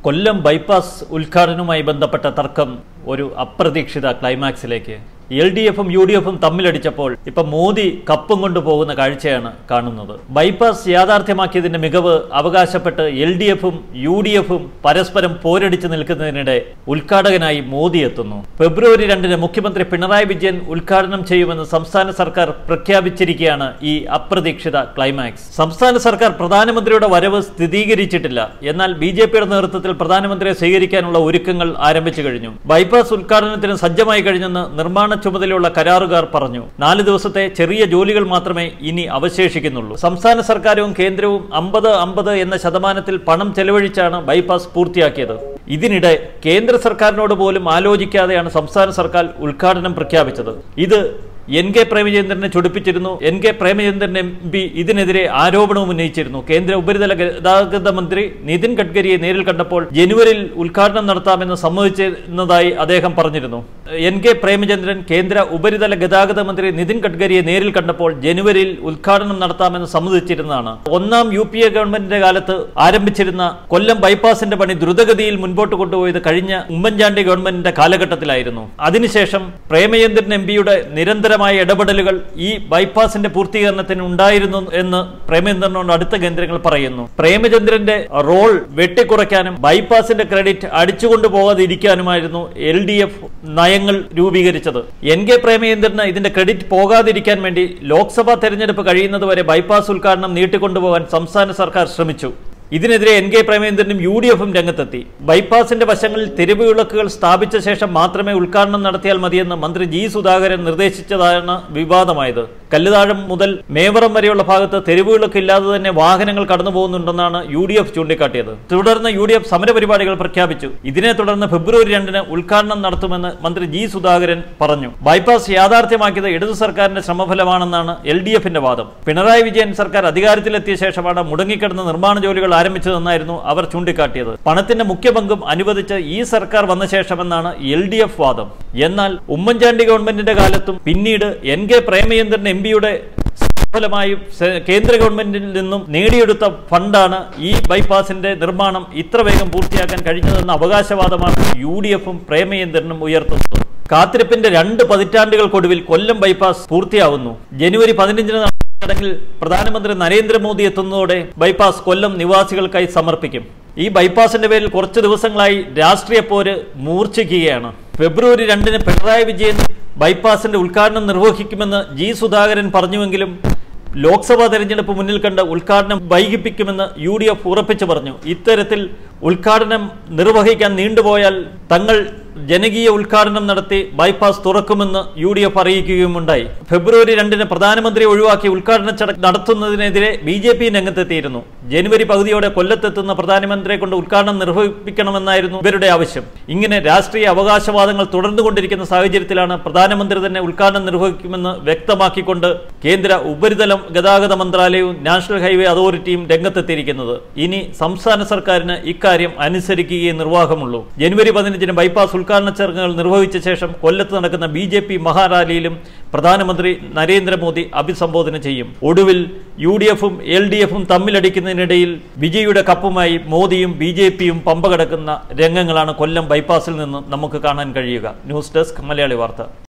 കൊല്ലം bypass ഉദ്ഘാടനവുമായി ബന്ധപ്പെട്ട തർക്കം ഒരു അപ്രതീക്ഷിത ക്ലൈമാക്സിലേക്ക് എൽ ഡി എഫും യു ഡി എഫും തമ്മിലടിച്ചപ്പോൾ ഇപ്പൊ മോദി കപ്പും കൊണ്ടു പോകുന്ന കാഴ്ചയാണ് കാണുന്നത് ബൈപ്പാസ് യാഥാർത്ഥ്യമാക്കിയതിന്റെ മികവ് അവകാശപ്പെട്ട് എൽ ഡി എഫും യു ഡി എഫും പരസ്പരം പോരടിച്ചു നിൽക്കുന്നതിനിടെ ഉദ്ഘാടകനായി മോദി എത്തുന്നു ഫെബ്രുവരി രണ്ടിന് മുഖ്യമന്ത്രി പിണറായി വിജയൻ ഉദ്ഘാടനം ചെയ്യുമെന്ന് സംസ്ഥാന സർക്കാർ പ്രഖ്യാപിച്ചിരിക്കുകയാണ് ഈ അപ്രതീക്ഷിത ക്ലൈമാക്സ് സംസ്ഥാന സർക്കാർ പ്രധാനമന്ത്രിയുടെ വരവ് സ്ഥിരീകരിച്ചിട്ടില്ല എന്നാൽ ബി ജെ പിയുടെ നേതൃത്വത്തിൽ പ്രധാനമന്ത്രിയെ സ്വീകരിക്കാനുള്ള ഒരുക്കങ്ങൾ ആരംഭിച്ചു കഴിഞ്ഞു ബൈപ്പാസ് ഉദ്ഘാടനത്തിന് സജ്ജമായി കഴിഞ്ഞെന്ന് നിർമ്മാണ ചുമതലയുള്ള കരാറുകാർ പറഞ്ഞു നാല് ദിവസത്തെ ചെറിയ ജോലികൾ മാത്രമേ ഇനി അവശേഷിക്കുന്നുള്ളൂ സംസ്ഥാന സർക്കാരും കേന്ദ്രവും അമ്പത് അമ്പത് എന്ന ശതമാനത്തിൽ പണം ചെലവഴിച്ചാണ് ബൈപ്പാസ് പൂർത്തിയാക്കിയത് ഇതിനിടെ കേന്ദ്ര സർക്കാരിനോട് പോലും ആലോചിക്കാതെയാണ് സംസ്ഥാന സർക്കാർ ഉദ്ഘാടനം പ്രഖ്യാപിച്ചത് ഇത് എൻ കെ പ്രേമചന്ദ്രനെ ചൊടിപ്പിച്ചിരുന്നു N K Premachandran M P ഇതിനെതിരെ ആരോപണവും ഉന്നയിച്ചിരുന്നു കേന്ദ്ര ഉപരിതല ഗതാഗത മന്ത്രി നിതിൻ ഗഡ്കരിയെ നേരിൽ കണ്ടപ്പോൾ ജനുവരിയിൽ ഉദ്ഘാടനം നടത്താമെന്ന് സമ്മതിച്ചിരുന്നതായി അദ്ദേഹം പറഞ്ഞിരുന്നു എൻ കെ പ്രേമചന്ദ്രൻ കേന്ദ്ര ഉപരിതല ഗതാഗത മന്ത്രി നിതിൻ ഗഡ്കരിയെ നേരിൽ കണ്ടപ്പോൾ ജനുവരിയിൽ ഉദ്ഘാടനം നടത്താമെന്ന് സമ്മതിച്ചിരുന്നതാണ് ഒന്നാം യു പി എ ഗവൺമെന്റിന്റെ കാലത്ത് ആരംഭിച്ചിരുന്ന കൊല്ലം ബൈപ്പാസിന്റെ പണി ദ്രുതഗതിയിൽ മുൻപോട്ട് കൊണ്ടുപോയത് കഴിഞ്ഞ ഉമ്മൻചാണ്ടി ഗവൺമെന്റിന്റെ കാലഘട്ടത്തിലായിരുന്നു അതിനുശേഷം പ്രേമചന്ദ്രൻ എം പിയുടെ നിരന്തരമായ ഇടപെടലുകൾ ഈ ബൈപ്പാസിന്റെ പൂർത്തീകരണത്തിന് ഉണ്ടായിരുന്നു എന്ന് പ്രേമചന്ദ്രനോട് അടുത്ത കേന്ദ്രങ്ങൾ പറയുന്നു പ്രേമചന്ദ്രന്റെ റോൾ വെട്ടിക്കുറയ്ക്കാനും ബൈപ്പാസിന്റെ ക്രെഡിറ്റ് അടിച്ചുകൊണ്ടു പോകാതിരിക്കാനുമായിരുന്നു എൽ ഡി എഫ് നയങ്ങൾ രൂപീകരിച്ചത് എൻ കെ പ്രേമചന്ദ്രന് ഇതിന്റെ ക്രെഡിറ്റ് പോകാതിരിക്കാൻ വേണ്ടി ലോക്സഭാ തെരഞ്ഞെടുപ്പ് കഴിയുന്നതുവരെ ബൈപ്പാസ് ഉദ്ഘാടനം നീട്ടിക്കൊണ്ടുപോകാൻ സംസ്ഥാന സർക്കാർ ശ്രമിച്ചു ഇതിനെതിരെ എൻ കെ പ്രേമേന്ദ്രനും യു ഡി എഫും രംഗത്തെത്തി ബൈപ്പാസിന്റെ വശങ്ങളിൽ തെരുവ് വിളക്കുകൾ സ്ഥാപിച്ച ശേഷം മാത്രമേ ഉദ്ഘാടനം നടത്തിയാൽ മതിയെന്ന് മന്ത്രി ജി സുധാകരൻ നിർദ്ദേശിച്ചതാണ് വിവാദമായത് കല്ലുതാഴം മുതൽ മേവറം വരെയുള്ള ഭാഗത്ത് തെരുവ് വിളക്കില്ലാതെ തന്നെ വാഹനങ്ങൾ കടന്നു പോകുന്നുണ്ടെന്നാണ് യു ഡി എഫ് ചൂണ്ടിക്കാട്ടിയത് തുടർന്ന് യു ഡി എഫ് സമരപരിപാടികൾ പ്രഖ്യാപിച്ചു ഇതിനെ തുടർന്ന് ഫെബ്രുവരി രണ്ടിന് ഉദ്ഘാടനം നടത്തുമെന്ന് മന്ത്രി ജി സുധാകരൻ പറഞ്ഞു ബൈപ്പാസ് യാഥാർത്ഥ്യമാക്കിയത് ഇടതു സർക്കാരിന്റെ ശ്രമഫലമാണെന്നാണ് എൽ ഡി എഫിന്റെ വാദം പിണറായി വിജയൻ സർക്കാർ അധികാരത്തിലെത്തിയ ശേഷമാണ് മുടങ്ങിക്കിടന്ന നിർമ്മാണ ജോലികൾ ആരംഭിച്ചതെന്നായിരുന്നു അവർ ചൂണ്ടിക്കാട്ടിയത് പണത്തിന്റെ മുഖ്യ പങ്കും അനുവദിച്ച് ഈ സർക്കാർ വന്ന ശേഷമെന്നാണ് എൽ ഡി എഫ് വാദം എന്നാൽ ഉമ്മൻചാണ്ടി ഗവൺമെന്റിന്റെ കാലത്തും പിന്നീട് എൻ കെ പ്രേമചന്ദ്രൻ എം പിയുടെ ഫലമായി കേന്ദ്ര ഗവൺമെന്റിൽ നിന്നും നേടിയെടുത്ത ഫണ്ടാണ് ഈ ബൈപ്പാസിന്റെ നിർമ്മാണം ഇത്ര വേഗം പൂർത്തിയാക്കാൻ കഴിഞ്ഞതെന്ന അവകാശവാദമാണ് യു ഡി എഫും പ്രേമചന്ദ്രനും ഉയർത്തുന്നത് കാത്തിരിപ്പിന്റെ രണ്ട് പതിറ്റാണ്ടുകൾക്കൊടുവിൽ കൊല്ലം ബൈപ്പാസ് പൂർത്തിയാവുന്നു ജനുവരി പതിനഞ്ചിന് നടന്ന ചടങ്ങിൽ പ്രധാനമന്ത്രി നരേന്ദ്രമോദി എത്തുന്നതോടെ ബൈപ്പാസ് കൊല്ലം നിവാസികൾക്കായി സമർപ്പിക്കും ഈ ബൈപ്പാസിന്റെ പേരിൽ കുറച്ച് ദിവസങ്ങളായി രാഷ്ട്രീയ പോര് മൂർച്ഛിക്കുകയാണ് ഫെബ്രുവരി രണ്ടിന് പിണറായി വിജയൻ ബൈപ്പാസിന്റെ ഉദ്ഘാടനം നിർവഹിക്കുമെന്ന് ജി സുധാകരൻ പറഞ്ഞുവെങ്കിലും ലോക്സഭാ തെരഞ്ഞെടുപ്പ് മുന്നിൽ കണ്ട് ഉദ്ഘാടനം വൈകിപ്പിക്കുമെന്ന് യു ഡി എഫ് ഉറപ്പിച്ചു പറഞ്ഞു ഇത്തരത്തിൽ ഉദ്ഘാടനം നിർവഹിക്കാൻ നീണ്ടുപോയാൽ തങ്ങൾ ജനകീയ ഉദ്ഘാടനം നടത്തി ബൈപ്പാസ് തുറക്കുമെന്ന് യു ഡി എഫ് അറിയിക്കുകയുമുണ്ടായി ഫെബ്രുവരി രണ്ടിന് പ്രധാനമന്ത്രി ഒഴിവാക്കി ഉദ്ഘാടന ചടങ്ങ് നടത്തുന്നതിനെതിരെ ബി ജെ പി രംഗത്തെത്തിയിരുന്നു ജനുവരി പകുതിയോടെ കൊല്ലത്തെത്തുന്ന പ്രധാനമന്ത്രിയെ കൊണ്ട് ഉദ്ഘാടനം നിർവഹിപ്പിക്കണമെന്നായിരുന്നു ഇവരുടെ ആവശ്യം ഇങ്ങനെ രാഷ്ട്രീയ അവകാശവാദങ്ങൾ തുടർന്നുകൊണ്ടിരിക്കുന്ന സാഹചര്യത്തിലാണ് പ്രധാനമന്ത്രി തന്നെ ഉദ്ഘാടനം നിർവഹിക്കുമെന്ന് വ്യക്തമാക്കിക്കൊണ്ട് കേന്ദ്ര ഉപരിതല ഗതാഗത മന്ത്രാലയവും നാഷണൽ ഹൈവേ അതോറിറ്റിയും രംഗത്തെത്തിയിരിക്കുന്നത് ഇനി സംസ്ഥാന സർക്കാരിന് ഇക്കാര്യം അനുസരിക്കുകയേ നിർവാഹമുള്ളൂ ജനുവരി പതിനഞ്ചിന് ബൈപ്പാസ് ഉദ്ഘാടന ചടങ്ങുകൾ നിർവഹിച്ച ശേഷം കൊല്ലത്ത് നടക്കുന്ന ബി ജെ പി മഹാറാലിയിലും പ്രധാനമന്ത്രി നരേന്ദ്രമോദി അഭിസംബോധന ചെയ്യും ഒടുവിൽ യു ഡി എഫും എൽ ഡി എഫും തമ്മിലടിക്കുന്നതിനിടയിൽ വിജയുടെ കപ്പുമായി മോദിയും ബി ജെ പിയും പമ്പ കിടക്കുന്ന രംഗങ്ങളാണ് കൊല്ലം ബൈപ്പാസിൽ നിന്ന് നമുക്ക് കാണാൻ കഴിയുക ന്യൂസ് ഡെസ്ക് മലയാളി വാർത്ത